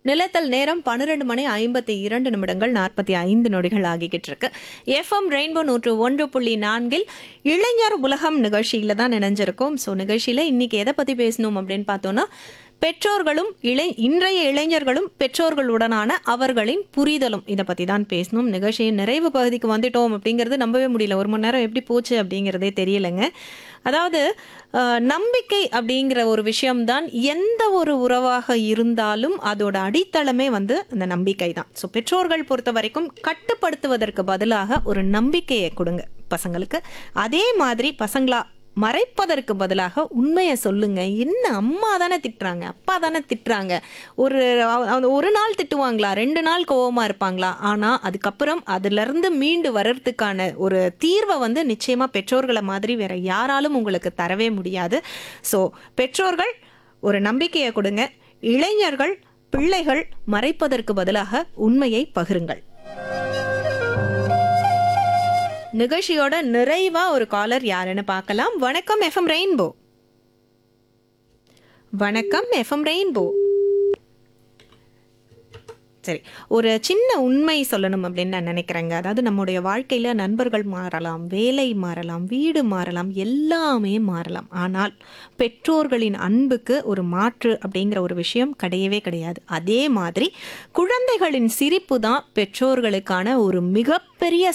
நிலத்தல் நேரம் பன்னிரெண்டு மணி ஐம்பத்தி இரண்டு நிமிடங்கள் நாற்பத்தி ஐந்து நொடிகள் ஆகிக்கிட்டு இருக்கு எஃப்எம் ரெயின்போ நூற்று ஒன்று புள்ளி நான்கில் இளைஞர் உலகம் நிகழ்ச்சியில தான் நினைஞ்சிருக்கோம் ஸோ நிகழ்ச்சியில இன்னைக்கு எதை பத்தி பேசணும் அப்படின்னு பார்த்தோம்னா பெற்றோர்களும் இளை இன்றைய இளைஞர்களும் பெற்றோர்களுடனான அவர்களின் புரிதலும் இதை பற்றி தான் பேசணும் நிகழ்ச்சியின் நிறைவு பகுதிக்கு வந்துட்டோம் அப்படிங்கிறது நம்பவே முடியல ஒரு மணி நேரம் எப்படி போச்சு அப்படிங்கிறதே தெரியலைங்க அதாவது அஹ், நம்பிக்கை அப்படிங்கிற ஒரு விஷயம்தான் எந்த ஒரு உறவாக இருந்தாலும் அதோட அடித்தளமே வந்து அந்த நம்பிக்கை தான் ஸோ பெற்றோர்கள் பொறுத்த வரைக்கும் கட்டுப்படுத்துவதற்கு பதிலாக ஒரு நம்பிக்கையை கொடுங்க பசங்களுக்கு அதே மாதிரி பசங்களா மறைப்பதற்கு பதிலாக உண்மையை சொல்லுங்க என்ன அம்மா தானே திட்டுறாங்க அப்பா தானே திட்டுறாங்க ஒரு அவ- அவ- ஒரு நாள் திட்டுவாங்களா ரெண்டு நாள் கோவமா இருப்பாங்களா ஆனா அதுக்கப்புறம் அதுல இருந்து மீண்டு வர்றதுக்கான ஒரு தீர்வை வந்து நிச்சயமா பெற்றோர்களை மாதிரி வேற யாராலும் உங்களுக்கு தரவே முடியாது ஸோ பெற்றோர்கள் ஒரு நம்பிக்கையை கொடுங்க இளைஞர்கள் பிள்ளைகள் மறைப்பதற்கு பதிலாக உண்மையை பகிருங்கள் நிகழ்ச்சியோட நிறைவா ஒரு காலர் யாருன்னு பார்க்கலாம் வணக்கம் எஃப்எம் ரெயின்போ வணக்கம் எஃப்எம் ரெயின்போ சரி ஒரு சின்ன உண்மை சொல்லணும் அப்படின்னு நான் நினைக்கிறேங்க அதாவது நம்முடைய வாழ்க்கையில நண்பர்கள் மாறலாம் வேலை மாறலாம் வீடு மாறலாம் எல்லாமே மாறலாம் ஆனால் பெற்றோர்களின் அன்புக்கு ஒரு மாற்று அப்படிங்கிற ஒரு விஷயம் கிடையவே கிடையாது அதே மாதிரி குழந்தைகளின் சிரிப்பு தான் பெற்றோர்களுக்கான ஒரு மிகப்பெரிய